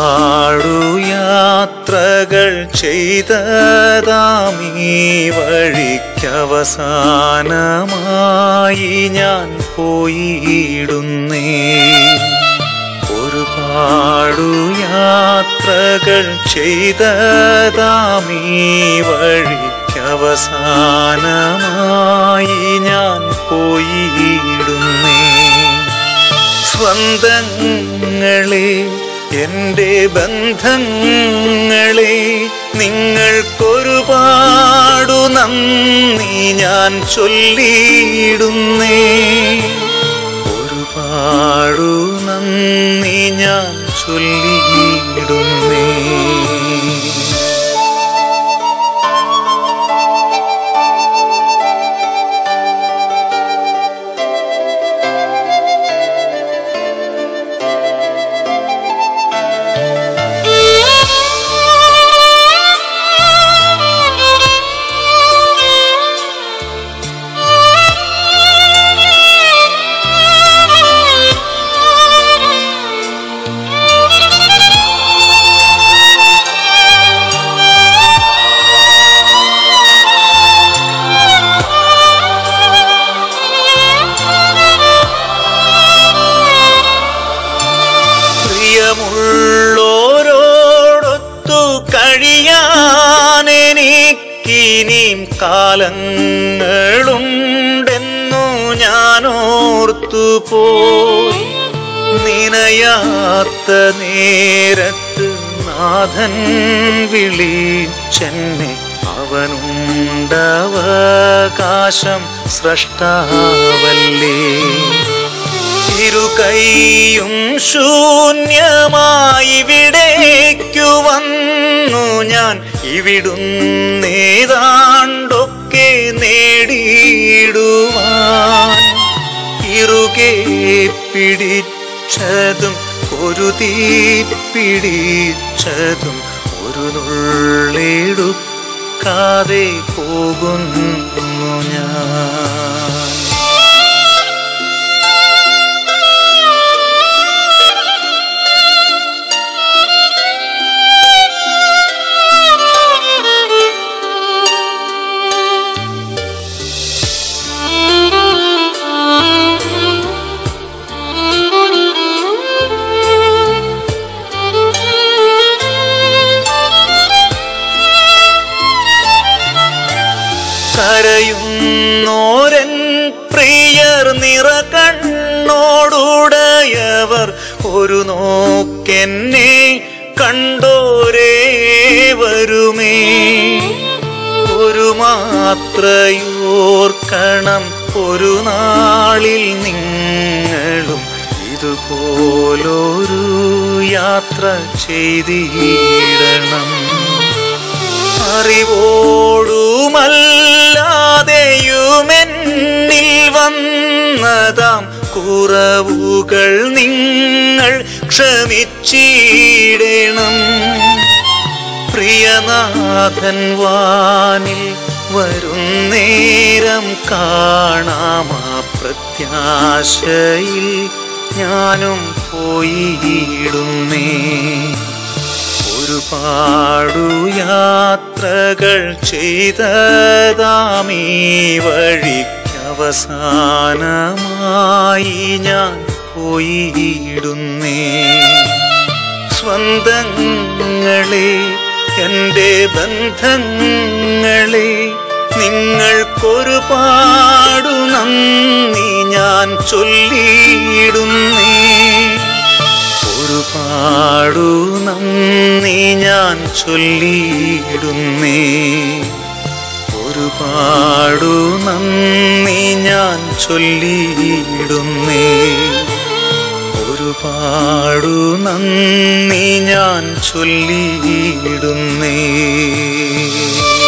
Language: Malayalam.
ഒരുപാടു യാത്രകൾ ചെയ്തതാമീ വഴിക്കവസാനമായി ഞാൻ പോയിടുന്നേ ഒരുപാടു യാത്രകൾ ചെയ്തതാമീ വഴിക്കവസാനമായി ഞാൻ പോയിടുന്നേ സ്വന്തങ്ങളെ എൻ്റെ ബന്ധങ്ങളെ നിങ്ങൾക്കൊരുപാടു നന്ദി ഞാൻ ചൊല്ലിയിടുന്നേ ഒരുപാടു നന്ദി ഞാൻ ചൊല്ലിയിടുന്നേ പ്രിയമുള്ളോരോടൊത്തു കഴിയാനെനിക്കിനിയും കാലങ്ങളുണ്ടെന്നു ഞാൻ ഓർത്തു പോയി നിനയാത്ത നേരത്ത് നാഥൻ വിളിച്ചെന്നെ അവനുണ്ടവകാശം സ്രഷ്ടാവല്ലേ ഇരുകൈയും ശൂന്യമായി ഇവിടേക്കു വന്നു ഞാൻ ഇവിടുന്നേതാണ്ടൊക്കെ നേടിയിടുവാൻ ഇറുകെ പിടിച്ചതും കൊരുതി പിടിച്ചതും ഒരു നുള്ളെടുക്കാതെ പോകുന്നു ഞാൻ കരയുന്നോരൻ പ്രിയർ നിറ കണ്ണോടുടയവർ ഒരു നോക്കെന്നെ കണ്ടോരേ വരുമേ ഒരു മാത്രയോർക്കണം ഒരു നാളിൽ നിങ്ങളും ഇതുപോലൊരു യാത്ര ചെയ്തിടണം അറിവോടുമല്ലാതെയുമെന്നിൽ വന്നതാം കുറവുകൾ നിങ്ങൾ ക്ഷമിച്ചിടണം പ്രിയനാഥൻ വാനിൽ വരുന്നേരം കാണാമാ പ്രത്യാശയിൽ ഞാനും പോയിടുന്നേ ഒരുപാടു യാത്രകൾ ചെയ്തതാമീ വഴിക്കവസാനമായി ഞാൻ പോയിടുന്നേ സ്വന്തങ്ങളെ എൻ്റെ ബന്ധങ്ങളെ നിങ്ങൾക്കൊരുപാടു നന്ദി ഞാൻ ചൊല്ലിയിടുന്നേ ഒരുപാടു നന്ദി ഞാൻ ചൊല്ലിയിടുന്നേ ഒരുപാടു നന്ദി ഞാൻ ചൊല്ലിയിടുന്നേ ഒരുപാടു നന്ദി ഞാൻ ചൊല്ലിയിടുന്നേ